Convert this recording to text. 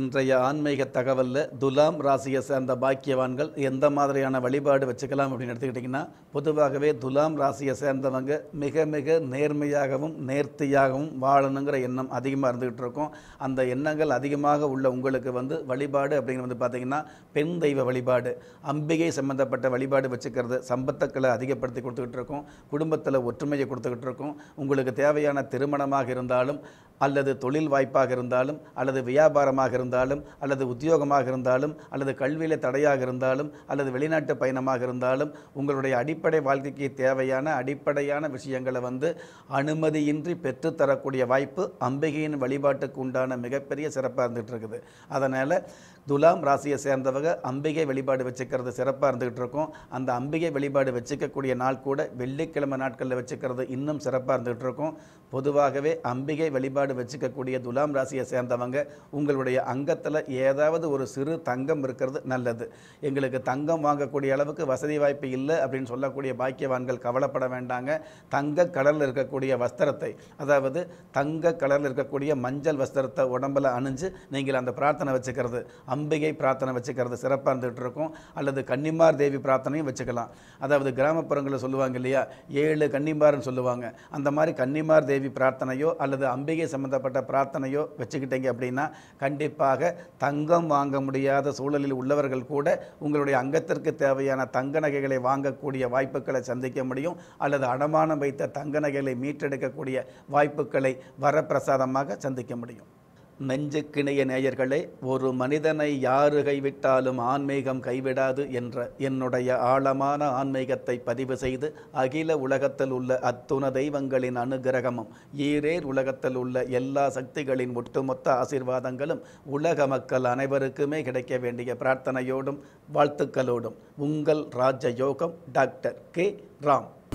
இன்றைய ஆன்மீக தகவலில் துலாம் ராசியை சேர்ந்த பாக்கியவான்கள் எந்த மாதிரியான வழிபாடு வச்சுக்கலாம் அப்படின்னு எடுத்துக்கிட்டிங்கன்னா பொதுவாகவே துலாம் ராசியை சேர்ந்தவங்க மிக மிக நேர்மையாகவும் நேர்த்தியாகவும் வாழணுங்கிற எண்ணம் அதிகமாக இருந்துகிட்டு இருக்கும் அந்த எண்ணங்கள் அதிகமாக உள்ள உங்களுக்கு வந்து வழிபாடு அப்படிங்கிறது வந்து பார்த்திங்கன்னா பெண் தெய்வ வழிபாடு அம்பிகை சம்பந்தப்பட்ட வழிபாடு வச்சுக்கிறது சம்பத்துக்களை அதிகப்படுத்தி கொடுத்துக்கிட்டு இருக்கோம் குடும்பத்தில் ஒற்றுமையை கொடுத்துக்கிட்டு இருக்கோம் உங்களுக்கு தேவையான திருமணமாக இருந்தாலும் அல்லது தொழில் வாய்ப்பாக இருந்தாலும் அல்லது வியாபாரமாக இருந்தாலும் அல்லது உத்தியோகமாக இருந்தாலும் அல்லது கல்வியில் தடையாக இருந்தாலும் அல்லது வெளிநாட்டு பயணமாக இருந்தாலும் உங்களுடைய அடிப்படை வாழ்க்கைக்கு தேவையான அடிப்படையான விஷயங்களை வந்து அனுமதியின்றி பெற்றுத்தரக்கூடிய வாய்ப்பு அம்பிகையின் வழிபாட்டுக்கு உண்டான மிகப்பெரிய சிறப்பாக இருந்துகிட்டு இருக்குது அதனால் துலாம் ராசியை சேர்ந்தவங்க அம்பிகை வழிபாடு வச்சுக்கிறது சிறப்பாக இருந்துகிட்டு இருக்கும் அந்த அம்பிகை வழிபாடு வச்சுக்கக்கூடிய நாள் கூட வெள்ளிக்கிழமை நாட்களில் வச்சுக்கிறது இன்னும் சிறப்பாக இருந்துகிட்டு இருக்கும் பொதுவாகவே அம்பிகை வழிபாடு வச்சுக்கக்கூடிய துலாம் ராசியை சேர்ந்தவங்க உங்களுடைய அங்கத்தில் ஏதாவது ஒரு சிறு தங்கம் இருக்கிறது நல்லது எங்களுக்கு தங்கம் வாங்கக்கூடிய அளவுக்கு வசதி வாய்ப்பு இல்லை அப்படின்னு சொல்லக்கூடிய பாக்கியவான்கள் கவலைப்பட வேண்டாங்க தங்க கலரில் இருக்கக்கூடிய வஸ்திரத்தை அதாவது தங்க கலரில் இருக்கக்கூடிய மஞ்சள் வஸ்திரத்தை உடம்புல அணிஞ்சு நீங்கள் அந்த பிரார்த்தனை வச்சுக்கிறது அம்பிகை பிரார்த்தனை வச்சுக்கிறது சிறப்பாக இருந்துகிட்டு இருக்கும் அல்லது கன்னிமார் தேவி பிரார்த்தனையும் வச்சுக்கலாம் அதாவது கிராமப்புறங்களில் சொல்லுவாங்க இல்லையா ஏழு கன்னிமார்னு சொல்லுவாங்க அந்த மாதிரி கன்னிமார் தேவி பிரார்த்தனையோ அல்லது அம்பிகை சம்பந்தப்பட்ட பிரார்த்தனையோ வச்சுக்கிட்டீங்க அப்படின்னா கண்டிப்பாக தங்கம் வாங்க முடியாத சூழலில் உள்ளவர்கள் கூட உங்களுடைய அங்கத்திற்கு தேவையான தங்க நகைகளை வாங்கக்கூடிய வாய்ப்புகளை சந்திக்க முடியும் அல்லது அடமானம் வைத்த தங்க நகைகளை மீட்டெடுக்கக்கூடிய வாய்ப்புகளை வரப்பிரசாதமாக சந்திக்க முடியும் நெஞ்சுக்கிணைய நேயர்களே ஒரு மனிதனை யாரு கைவிட்டாலும் ஆன்மீகம் கைவிடாது என்ற என்னுடைய ஆழமான ஆன்மீகத்தை பதிவு செய்து அகில உலகத்தில் உள்ள அத்துண தெய்வங்களின் அனுகிரகமும் ஈரேர் உலகத்தில் உள்ள எல்லா சக்திகளின் ஒட்டுமொத்த ஆசீர்வாதங்களும் உலக மக்கள் அனைவருக்குமே கிடைக்க வேண்டிய பிரார்த்தனையோடும் வாழ்த்துக்களோடும் உங்கள் ராஜயோகம் டாக்டர் கே ராம்